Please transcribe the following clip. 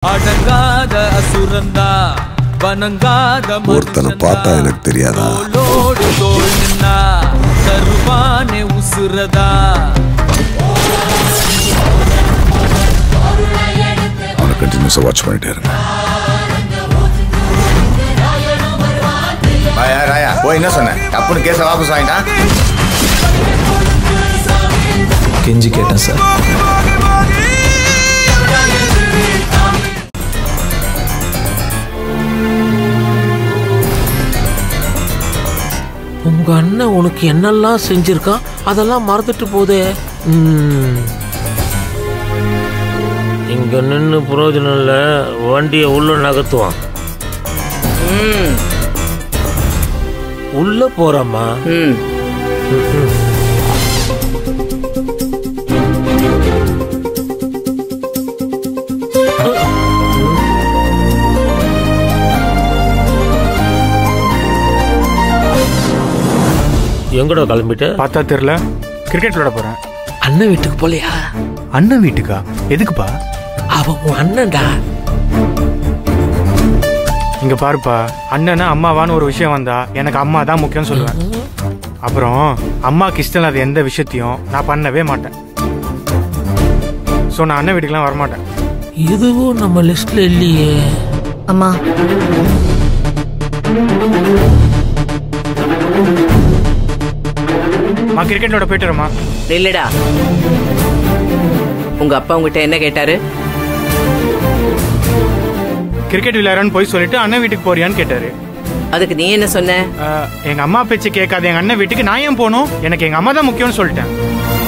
அடங்காத அசுரந்தா வணங்காத ஒருத்தனை பார்த்தா எனக்கு தெரியாதா தோளோடு தோள் நின்னா தருவானே உசுரதா அவனை கண்டினியூஸாக வாட்ச் பண்ணிட்டே இருங்க ராயா ராயா போய் என்ன சொன்ன தப்புன்னு கேஸை வாபஸ் வாங்கிட்டான் கெஞ்சி கேட்டேன் சார் உங்க அண்ணன் உனக்கு என்னெல்லாம் செஞ்சிருக்கான் அதெல்லாம் மறந்துட்டு போதே ம். இங்க நின்று பிரயோஜனம் இல்ல வண்டியை உள்ள நகர்த்துவான் உள்ள போறம்மா எங்கடா கிளம்பிட்ட பார்த்தா தெரியல கிரிக்கெட் விளையாட போறேன் அண்ணன் வீட்டுக்கு போலையா அண்ணன் வீட்டுக்கா எதுக்குப்பா அவன் உன் அண்ணன்டா இங்க பாருப்பா அண்ணனா அம்மாவான்னு ஒரு விஷயம் வந்தா எனக்கு அம்மா தான் முக்கியம் சொல்லுவேன் அப்புறம் அம்மாக்கு இஷ்டம் இல்லாத எந்த விஷயத்தையும் நான் பண்ணவே மாட்டேன் ஸோ நான் அண்ணன் வீட்டுக்குலாம் வரமாட்டேன் இதுவும் நம்ம லிஸ்ட்ல இல்லையே அம்மா அம்மா கிரிக்கெட் விளையாட போயிட்டு வரேம்மா இல்லடா உங்க அப்பா உங்ககிட்ட என்ன கேட்டாரு கிரிக்கெட் விளையாடுறேன்னு போய் சொல்லிட்டு அண்ணன் வீட்டுக்கு போறியான்னு கேட்டாரு அதுக்கு நீ என்ன சொன்ன அஹ், எங்க அம்மா பேச்சு கேட்காத எங்க அண்ணன் வீட்டுக்கு நான் ஏன் போகணும் எனக்கு எங்க அம்மா தான் முக்கியம்னு சொல்லிட்டேன்